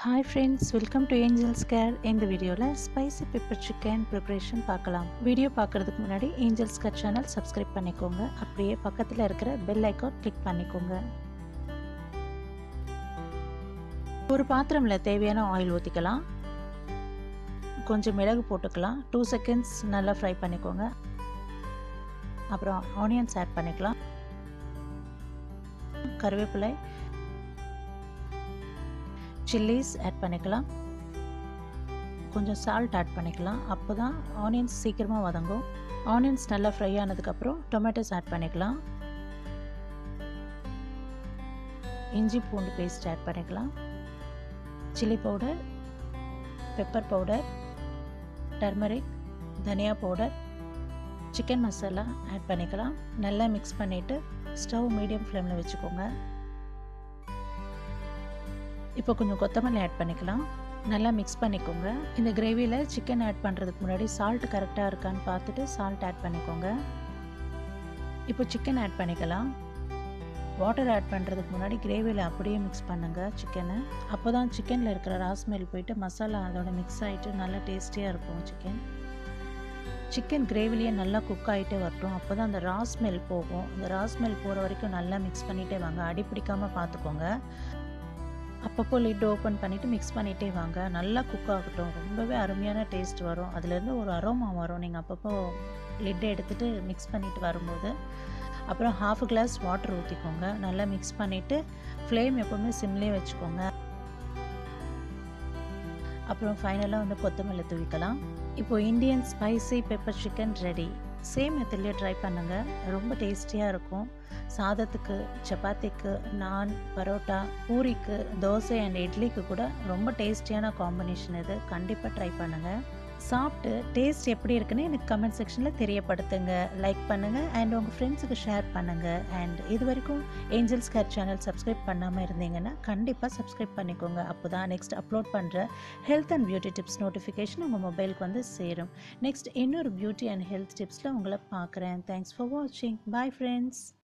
hi friends welcome to angels care இந்த வீடியோவில் spicy pepper chicken preparation பார்க்கலாம் video பார்க்குறதுக்கு முன்னாடி ஏஞ்சல்ஸ் கேர் சேனல் சப்ஸ்கிரைப் பண்ணிக்கோங்க அப்படியே பக்கத்தில் இருக்கிற பெல் ஐக்கான் கிளிக் பண்ணிக்கோங்க ஒரு பாத்திரமில் தேவையான ஆயில் ஊற்றிக்கலாம் கொஞ்சம் மிளகு போட்டுக்கலாம் டூ செகண்ட்ஸ் நல்லா ஃப்ரை பண்ணிக்கோங்க அப்புறம் ஆனியன்ஸ் ஆட் பண்ணிக்கலாம் கருவேப்பிலை சில்லிஸ் ஆட் பண்ணிக்கலாம் கொஞ்சம் சால்ட் ஆட் பண்ணிக்கலாம் அப்போ தான் ஆனியன்ஸ் சீக்கிரமாக வதங்கும் ஆனியன்ஸ் நல்லா ஃப்ரை ஆனதுக்கப்புறம் டொமேட்டோஸ் ஆட் பண்ணிக்கலாம் இஞ்சி பூண்டு பேஸ்ட் ஆட் பண்ணிக்கலாம் chilli powder pepper powder turmeric தனியா பவுடர் சிக்கன் மசாலா ஆட் பண்ணிக்கலாம் நல்லா மிக்ஸ் பண்ணிவிட்டு ஸ்டவ் மீடியம் ஃப்ளேமில் வச்சுக்கோங்க இப்போ கொஞ்சம் கொத்தமல்லி ஆட் பண்ணிக்கலாம் நல்லா மிக்ஸ் பண்ணிக்கோங்க இந்த கிரேவியில் சிக்கன் ஆட் பண்ணுறதுக்கு முன்னாடி சால்ட் கரெக்டாக இருக்கான்னு பார்த்துட்டு சால்ட் ஆட் பண்ணிக்கோங்க இப்போ சிக்கன் ஆட் பண்ணிக்கலாம் வாட்டர் ஆட் பண்ணுறதுக்கு முன்னாடி கிரேவியில் அப்படியே மிக்ஸ் பண்ணுங்கள் சிக்கனை அப்போ தான் சிக்கனில் இருக்கிற ராஸ்மெல் போயிட்டு மசாலா அதோட மிக்ஸ் ஆகிட்டு நல்லா டேஸ்டியாக இருக்கும் சிக்கன் சிக்கன் கிரேவிலேயே நல்லா குக் ஆகிட்டே வரட்டும் அப்போ தான் அந்த ரா ஸ்மெல் போகும் அந்த ரா ஸ்மெல் போகிற வரைக்கும் நல்லா மிக்ஸ் பண்ணிகிட்டே வாங்க அடி பிடிக்காமல் பார்த்துக்கோங்க அப்பப்போ லிட் ஓப்பன் பண்ணிவிட்டு மிக்ஸ் பண்ணிகிட்டே வாங்க நல்லா குக் ஆகட்டும் ரொம்பவே அருமையான டேஸ்ட் வரும் அதுலேருந்து ஒரு அரோமா வரும் நீங்கள் அப்பப்போ லிட்டை எடுத்துகிட்டு மிக்ஸ் பண்ணிவிட்டு வரும்போது அப்புறம் ஹாஃப் கிளாஸ் வாட்டர் ஊற்றிக்கோங்க நல்லா மிக்ஸ் பண்ணிவிட்டு ஃப்ளேம் எப்போவுமே சிம்லேயே வச்சுக்கோங்க அப்புறம் ஃபைனலாக வந்து கொத்தமல்லி தூவிக்கலாம் இப்போது Indian spicy pepper chicken ready same மெத்தட்லேயே ட்ரை பண்ணுங்கள் ரொம்ப டேஸ்டியாக இருக்கும் சாதத்துக்கு சப்பாத்திக்கு நான் பரோட்டா பூரிக்கு தோசை அண்ட் இட்லிக்கு கூட ரொம்ப டேஸ்டியான காம்பினேஷன் இது கண்டிப்பாக ட்ரை பண்ணுங்கள் சாப்பிட்டு டேஸ்ட் எப்படி இருக்குன்னு எனக்கு கமெண்ட் செக்ஷனில் தெரியப்படுத்துங்க லைக் பண்ணுங்கள் அண்ட் உங்கள் ஃப்ரெண்ட்ஸுக்கு ஷேர் பண்ணுங்கள் அண்ட் இது வரைக்கும் ஏஞ்சல்ஸ் கேர் சேனல் சப்ஸ்கிரைப் பண்ணாமல் இருந்தீங்கன்னா கண்டிப்பாக சப்ஸ்கிரைப் பண்ணிக்கோங்க அப்போ தான் நெக்ஸ்ட் அப்லோட் பண்ணுற health and beauty tips notification உங்கள் மொபைலுக்கு வந்து சேரும் நெக்ஸ்ட் இன்னொரு பியூட்டி அண்ட் ஹெல்த் டிப்ஸில் உங்களை பார்க்குறேன் தேங்க்ஸ் ஃபார் வாட்சிங் பாய் ஃப்ரெண்ட்ஸ்